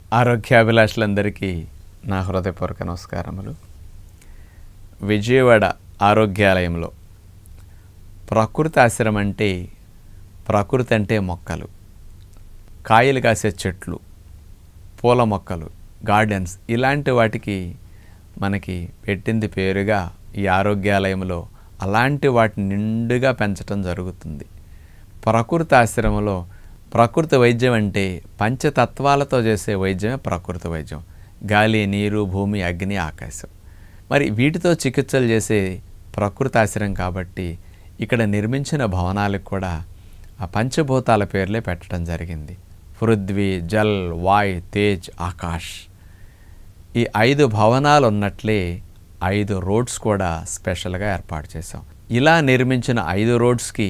ఆరోగ్యాభిలాషులందరికీ నా హృదయపూర్వక నమస్కారములు విజయవాడ ఆరోగ్యాలయంలో ప్రకృతి ఆశ్రమం అంటే ప్రకృతి అంటే మొక్కలు కాయలు కాసే చెట్లు పూల మొక్కలు గార్డెన్స్ ఇలాంటి వాటికి మనకి పెట్టింది పేరుగా ఈ ఆరోగ్యాలయంలో అలాంటి వాటిని నిండుగా పెంచడం జరుగుతుంది ప్రకృతి ఆశ్రమంలో ప్రకృతి వైద్యం అంటే పంచతత్వాలతో చేసే వైద్యమే ప్రకృతి వైద్యం గాలి నీరు భూమి అగ్ని ఆకాశం మరి వీటితో చికిత్సలు చేసే ప్రకృతి ఆశ్రయం కాబట్టి ఇక్కడ నిర్మించిన భవనాలకు కూడా ఆ పంచభూతాల పేర్లే పెట్టడం జరిగింది పృథ్వీ జల్ వాయ్ తేజ్ ఆకాష్ ఈ ఐదు భవనాలు ఉన్నట్లే ఐదు రోడ్స్ కూడా స్పెషల్గా ఏర్పాటు చేశాం ఇలా నిర్మించిన ఐదు రోడ్స్కి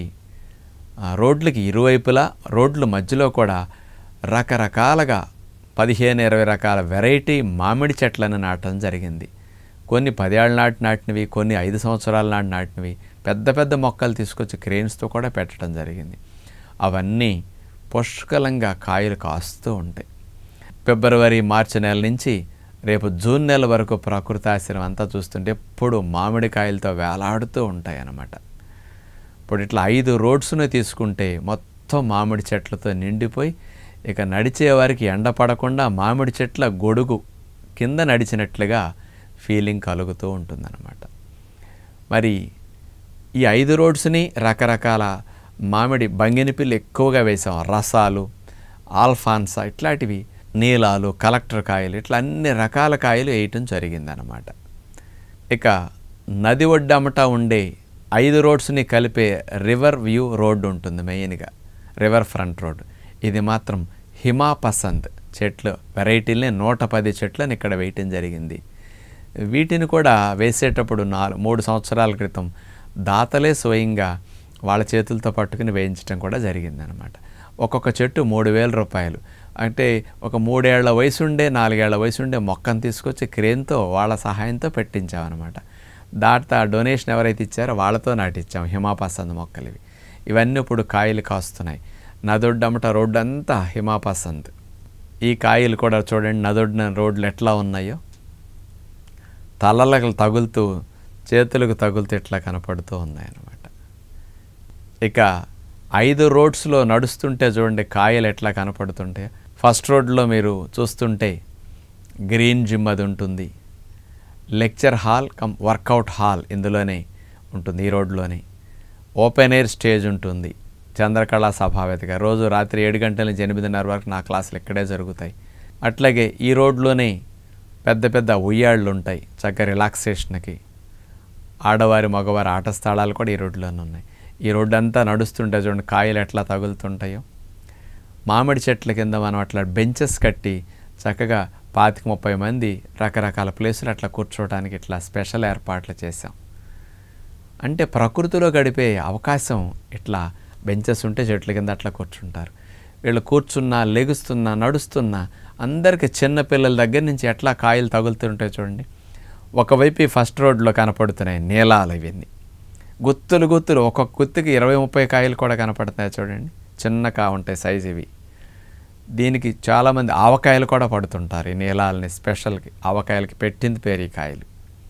ఆ రోడ్లకి ఇరువైపులా రోడ్ల మధ్యలో కూడా రకరకాలుగా పదిహేను ఇరవై రకాల వెరైటీ మామిడి చెట్లను నాటడం జరిగింది కొన్ని పదేళ్ళ నాటి నాటినవి కొన్ని ఐదు సంవత్సరాల నాటి నాటినవి పెద్ద పెద్ద మొక్కలు తీసుకొచ్చి క్రెయిన్స్తో కూడా పెట్టడం జరిగింది అవన్నీ పుష్కలంగా కాయలు కాస్తూ ఉంటాయి ఫిబ్రవరి మార్చి నెల నుంచి రేపు జూన్ నెల వరకు ప్రకృతి ఆశ్రమం అంతా చూస్తుంటే ఎప్పుడు మామిడికాయలతో వేలాడుతూ ఉంటాయి అన్నమాట ఇప్పుడు ఇట్లా ఐదు రోడ్స్ను తీసుకుంటే మొత్తం మామిడి చెట్లతో నిండిపోయి ఇక నడిచే వారికి ఎండ పడకుండా మామిడి చెట్ల గొడుగు కింద నడిచినట్లుగా ఫీలింగ్ కలుగుతూ ఉంటుందన్నమాట మరి ఈ ఐదు రోడ్స్ని రకరకాల మామిడి బంగినిపిల్లు ఎక్కువగా వేసాం రసాలు ఆల్ఫాన్సా ఇట్లాంటివి నీలాలు కలెక్టర్ కాయలు ఇట్లా అన్ని రకాల కాయలు వేయటం జరిగిందనమాట ఇక నది ఒడ్డమట ఉండే ఐదు రోడ్స్ని కలిపే రివర్ వ్యూ రోడ్డు ఉంటుంది మెయిన్గా రివర్ ఫ్రంట్ రోడ్ ఇది మాత్రం హిమా పసంద్ చెట్లు వెరైటీలనే నూట పది చెట్లను ఇక్కడ వేయటం జరిగింది వీటిని కూడా వేసేటప్పుడు నాలుగు మూడు సంవత్సరాల క్రితం దాతలే స్వయంగా వాళ్ళ చేతులతో పట్టుకుని వేయించడం కూడా జరిగిందనమాట ఒక్కొక్క చెట్టు మూడు వేల రూపాయలు అంటే ఒక మూడేళ్ల వయసు ఉండే నాలుగేళ్ల వయసు ఉండే మొక్కను తీసుకొచ్చి క్రేన్తో వాళ్ళ సహాయంతో పెట్టించామన్నమాట దాటితో ఆ డొనేషన్ ఎవరైతే ఇచ్చారో వాళ్ళతో నాటిచ్చాం హిమాపసంద్ మొక్కలు ఇవి ఇవన్నీ ఇప్పుడు కాయలు కాస్తున్నాయి నదొడ్డమట రోడ్డు అంతా హిమాపసంద్ ఈ కాయలు కూడా చూడండి నదొడ్డిన రోడ్లు ఎట్లా ఉన్నాయో తలలకు తగులుతూ చేతులకు తగులుతూ ఇట్లా కనపడుతూ ఉన్నాయన్నమాట ఇక ఐదు రోడ్స్లో నడుస్తుంటే చూడండి కాయలు ఎట్లా కనపడుతుంటే ఫస్ట్ రోడ్లో మీరు చూస్తుంటే గ్రీన్ జిమ్ అది ఉంటుంది lecture hall cum workout hall ఇందులోనే ఉంటుంది ఈ రోడ్లోనే ఓపెన్ ఎయిర్ స్టేజ్ ఉంటుంది చంద్రకళా సభావేదిక రోజు రాత్రి ఏడు గంటల నుంచి ఎనిమిదిన్నర వరకు నా క్లాసులు ఇక్కడే జరుగుతాయి అట్లాగే ఈ రోడ్లోనే పెద్ద పెద్ద ఉయ్యాళ్ళు ఉంటాయి చక్కగా రిలాక్సేషన్కి ఆడవారి మగవారి ఆట స్థలాలు కూడా ఈ రోడ్లోనే ఉన్నాయి ఈ రోడ్డు అంతా నడుస్తుంటే చూడండి కాయలు ఎట్లా తగులుతుంటాయో మామిడి చెట్ల కింద మనం అట్లా బెంచెస్ కట్టి చక్కగా పాతిక ముప్పై మంది రకరకాల ప్లేసులు అట్లా కూర్చోవడానికి ఇట్లా స్పెషల్ ఏర్పాట్లు చేశాం అంటే ప్రకృతిలో గడిపే అవకాశం ఇట్లా బెంచెస్ ఉంటే చెట్ల కింద అట్లా కూర్చుంటారు వీళ్ళు కూర్చున్నా లెగుస్తున్నా నడుస్తున్నా అందరికి చిన్న పిల్లల దగ్గర నుంచి ఎట్లా కాయలు తగులుతుంటాయి చూడండి ఒకవైపు ఈ ఫస్ట్ రోడ్లో కనపడుతున్నాయి నీలాలు ఇవన్నీ గుత్తులు గుత్తులు ఒక్కొక్క గుత్తుకి ఇరవై ముప్పై కాయలు కూడా కనపడుతున్నాయి చూడండి చిన్న కా ఉంటాయి సైజు ఇవి దీనికి చాలామంది ఆవకాయలు కూడా పడుతుంటారు ఈ నీలాలని స్పెషల్కి ఆవకాయలకి పెట్టింది పేరు ఈ కాయలు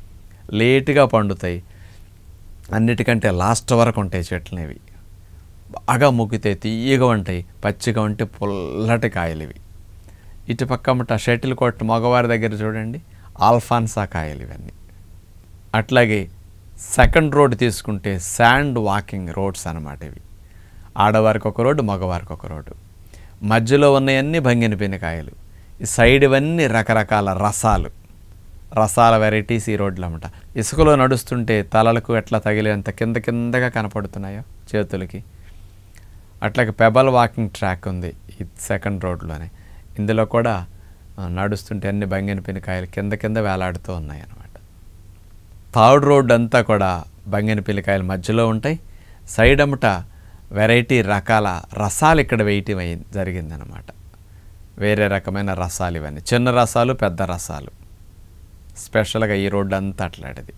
లేటుగా పండుతాయి అన్నిటికంటే లాస్ట్ వరకు ఉంటాయి చెట్లు ఇవి బాగా ముగ్గితే తీయగా ఉంటాయి పచ్చిగా ఉంటే పుల్లటి కాయలు ఇవి ఇటు పక్కమట షటిల్ కొట్టు మగవారి దగ్గర చూడండి ఆల్ఫాన్సా కాయలు ఇవన్నీ అట్లాగే సెకండ్ రోడ్ తీసుకుంటే శాండ్ వాకింగ్ రోడ్స్ అనమాట ఇవి ఆడవారికి ఒక రోడ్డు మగవారికి ఒక రోడ్డు మధ్యలో ఉన్నవన్నీ భంగినపిన కాయలు ఈ సైడ్ ఇవన్నీ రకరకాల రసాలు రసాల వెరైటీస్ ఈ రోడ్లు అన్నమాట ఇసుకలో నడుస్తుంటే తలలకు ఎట్లా తగిలేంత కింద కిందగా కనపడుతున్నాయో చేతులకి అట్లాగే పెబల్ వాకింగ్ ట్రాక్ ఉంది ఈ సెకండ్ రోడ్లోనే ఇందులో కూడా ఆ, నడుస్తుంటే అన్ని బంగినపిన కాయలు కింద కింద వేలాడుతూ ఉన్నాయి అన్నమాట థర్డ్ రోడ్ అంతా కూడా బంగిన పిల్లకాయలు మధ్యలో ఉంటాయి సైడ్ అమ్మట వెరైటీ రకాల రసాలు ఇక్కడ వేయటం అయి జరిగిందనమాట వేరే రకమైన రసాలు ఇవన్నీ చిన్న రసాలు పెద్ద రసాలు స్పెషల్గా ఈ రోడ్డు అంతా అట్లాంటిది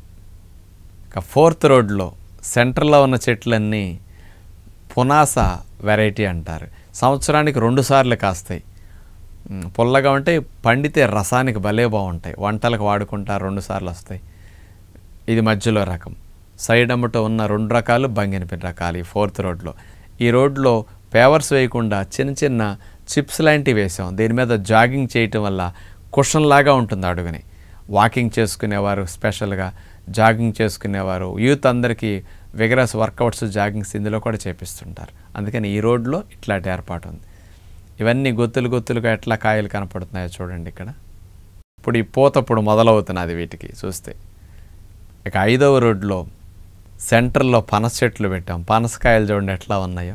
ఇక ఫోర్త్ రోడ్లో సెంటర్లో ఉన్న చెట్లన్నీ పునాస వెరైటీ అంటారు సంవత్సరానికి రెండు సార్లు కాస్తాయి ఉమ్, పుల్లగా ఉంటే పండితే రసానికి భలే బాగుంటాయి వంటలకు వాడుకుంటా రెండు సార్లు వస్తాయి ఇది మధ్యలో రకం సైడ్ అమ్మట ఉన్న రెండు రకాలు బంగినపల్లి రకాలు ఈ ఫోర్త్ రోడ్లో ఈ రోడ్లో పేవర్స్ వేయకుండా చిన్న చిన్న చిప్స్ లాంటివి వేసాం దీని మీద జాగింగ్ చేయటం వల్ల కుషన్ లాగా ఉంటుంది అడుగుని వాకింగ్ చేసుకునేవారు స్పెషల్గా జాగింగ్ చేసుకునేవారు యూత్ అందరికీ విగరస్ వర్కౌట్స్ జాగింగ్స్ ఇందులో కూడా చేపిస్తుంటారు అందుకని ఈ రోడ్లో ఇట్లాంటి ఏర్పాటు ఉంది ఇవన్నీ గొత్తులు గొత్తులుగా ఎట్లా కాయలు కనపడుతున్నాయో చూడండి ఇక్కడ ఇప్పుడు ఈ పూతప్పుడు మొదలవుతున్నది వీటికి చూస్తే ఇక ఐదవ రోడ్లో సెంటర్లో పనస చెట్లు పెట్టాం పనసకాయలు చూడండి ఎట్లా ఉన్నాయో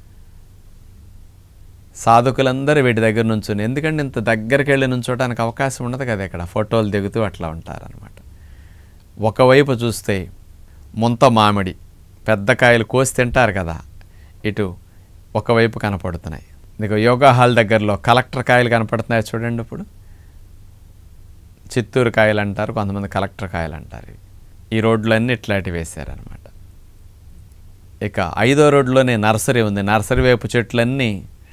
సాధకులందరూ వీటి దగ్గర నుంచుని ఎందుకంటే ఇంత దగ్గరికి వెళ్ళి నుంచోడానికి అవకాశం ఉండదు కదా ఇక్కడ ఫోటోలు దిగుతూ అట్లా ఉంటారనమాట ఒకవైపు చూస్తే ముంత మామిడి పెద్ద కాయలు కోసి తింటారు కదా ఇటు ఒకవైపు కనపడుతున్నాయి మీకు యోగా హాల్ దగ్గరలో కలెక్టర్ కాయలు కనపడుతున్నాయి చూడండి ఇప్పుడు చిత్తూరు కాయలు అంటారు కొంతమంది కలెక్టర్ కాయలు అంటారు ఇవి. ఈ రోడ్లన్నీ ఇట్లాంటివి వేశారనమాట ఇక ఐదో రోడ్లోనే నర్సరీ ఉంది నర్సరీ వైపు చెట్లన్నీ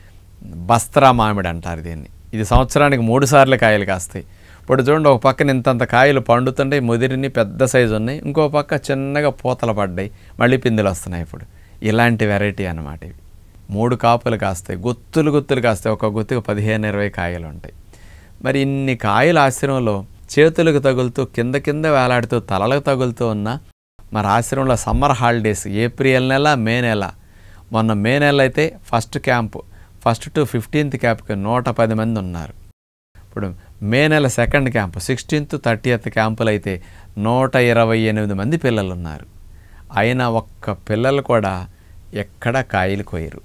బస్త్రా మామిడి అంటారు దీన్ని ఇది సంవత్సరానికి మూడు సార్లు కాయలు కాస్తాయి ఇప్పుడు చూడండి ఒక పక్కన ఇంతంత కాయలు పండుతుంటాయి ముదిరిని పెద్ద సైజు ఉన్నాయి ఇంకో పక్క చిన్నగా పూతలు పడ్డాయి మళ్ళీ పిందులు వస్తున్నాయి ఇప్పుడు ఇలాంటి వెరైటీ అన్నమాట ఇవి మూడు కాపులు కాస్తాయి గుత్తులు గుత్తులు కాస్తాయి ఒక గుత్తుకు పదిహేను ఇరవై కాయలు ఉంటాయి మరి ఇన్ని కాయలు ఆశ్రమంలో చేతులకు తగులుతూ కింద కింద వేలాడుతూ తలలకు తగులుతూ ఉన్న మరి ఆశ్రమంలో సమ్మర్ హాలిడేస్ ఏప్రిల్ నెల మే నెల మొన్న మే నెల అయితే first camp first to fifteenth క్యాంప్కి నూట పది మంది ఉన్నారు ఇప్పుడు మే నెల సెకండ్ క్యాంపు సిక్స్టీన్త్ థర్టీయత్ క్యాంపులు అయితే నూట ఇరవై ఎనిమిది మంది పిల్లలు ఉన్నారు అయినా ఒక్క పిల్లలు కూడా ఎక్కడ కాయలు కోయరు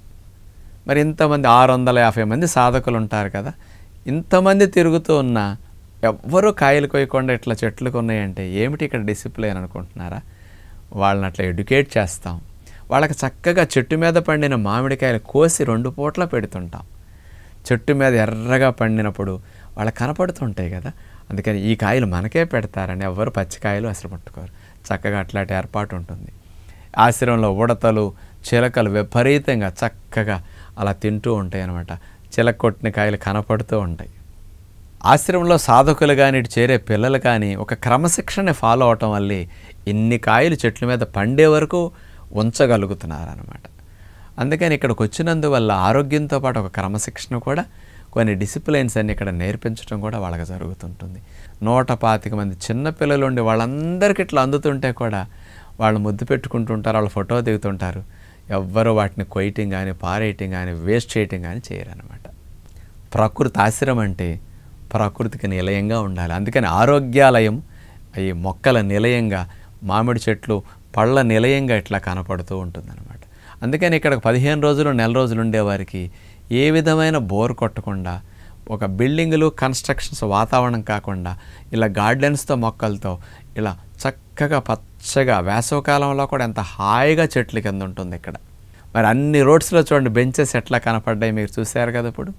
మరి ఇంతమంది ఆరు వందల యాభై మంది సాధకులు ఉంటారు కదా ఇంతమంది తిరుగుతూ ఉన్నా ఎవ్వరూ కాయలు కోయకుండా ఇట్లా చెట్లకు ఉన్నాయంటే ఏమిటి ఇక్కడ డిసిప్లిన్ అనుకుంటున్నారా వాళ్ళని అట్లా ఎడ్యుకేట్ చేస్తాం వాళ్ళకి చక్కగా చెట్టు మీద పండిన మామిడికాయలు కోసి రెండు పూట్ల పెడుతుంటాం చెట్టు మీద ఎర్రగా పండినప్పుడు వాళ్ళకి కనపడుతుంటాయి కదా అందుకని ఈ కాయలు మనకే పెడతారని ఎవ్వరు పచ్చికాయలు అసలు పట్టుకోరు చక్కగా అట్లాంటి ఏర్పాటు ఉంటుంది ఆశ్రమంలో ఉడతలు చిలకలు విపరీతంగా చక్కగా అలా తింటూ ఉంటాయి అన్నమాట చిలక కొట్టిన కాయలు కనపడుతూ ఉంటాయి ఆశ్రమంలో సాధకులు కానీ ఇటు చేరే పిల్లలు కానీ ఒక క్రమశిక్షణ ఫాలో అవటం వల్లే ఇన్ని కాయలు చెట్ల మీద పండే వరకు ఉంచగలుగుతున్నారనమాట అందుకని ఇక్కడికి వచ్చినందువల్ల ఆరోగ్యంతో పాటు ఒక క్రమశిక్షణ కూడా కొన్ని డిసిప్లైన్స్ అన్ని ఇక్కడ నేర్పించడం కూడా వాళ్ళకి జరుగుతుంటుంది నూట పాతిక మంది చిన్న పిల్లలు ఉండి వాళ్ళందరికీ ఇట్లా అందుతుంటే కూడా వాళ్ళు ముద్దు పెట్టుకుంటుంటారు వాళ్ళు ఫోటో దిగుతుంటారు ఎవ్వరూ వాటిని కొయ్యటం కానీ పారేయటం కానీ వేస్ట్ చేయటం కానీ చేయరనమాట ప్రకృతి ఆశ్రమం అంటే ప్రకృతికి నిలయంగా ఉండాలి అందుకని ఆరోగ్యాలయం ఈ మొక్కల నిలయంగా మామిడి చెట్లు పళ్ళ నిలయంగా ఇట్లా కనపడుతూ ఉంటుందన్నమాట అందుకని ఇక్కడ పదిహేను రోజులు నెల రోజులు ఉండేవారికి ఏ విధమైన బోర్ కొట్టకుండా ఒక బిల్డింగులు కన్స్ట్రక్షన్స్ వాతావరణం కాకుండా ఇలా గార్డెన్స్తో మొక్కలతో ఇలా చక్కగా పచ్చగా వేసవకాలంలో కూడా ఎంత హాయిగా చెట్లు కింద ఉంటుంది ఇక్కడ మరి అన్ని రోడ్స్లో చూడండి బెంచెస్ ఎట్లా కనపడ్డాయి మీరు చూశారు కదా ఇప్పుడు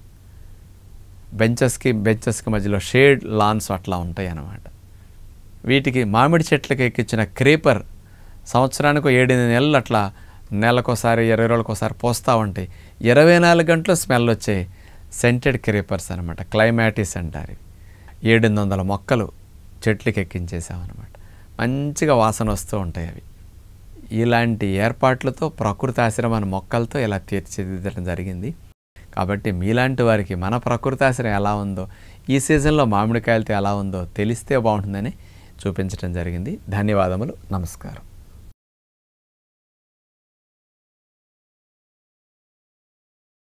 బెంచెస్కి బెంచెస్కి మధ్యలో షేడ్ లాన్స్ అట్లా ఉంటాయి అన్నమాట వీటికి మామిడి చెట్లకి ఎక్కించిన క్రీపర్ సంవత్సరానికి ఏడెనిమిది నెలలు అట్లా నెలకోసారి ఇరవై రోజులకోసారి పోస్తూ ఉంటాయి ఇరవై నాలుగు గంటలు స్మెల్ వచ్చే సెంటెడ్ క్రీపర్స్ అనమాట క్లైమాటిస్ అంటారు ఇవి ఏడెనిమిది వందల మొక్కలు చెట్లకి ఎక్కించేసామన్నమాట మంచిగా వాసన వస్తూ ఉంటాయి అవి ఇలాంటి ఏర్పాట్లతో ప్రకృతి ఆశ్రమాన్ని మొక్కలతో ఇలా తీర్చిదిద్దడం జరిగింది కాబట్టి మీలాంటి వారికి మన ప్రకృతి ఆశ్రయం ఎలా ఉందో ఈ సీజన్లో మామిడికాయలతో ఎలా ఉందో తెలిస్తే బాగుంటుందని చూపించడం జరిగింది ధన్యవాదములు నమస్కారం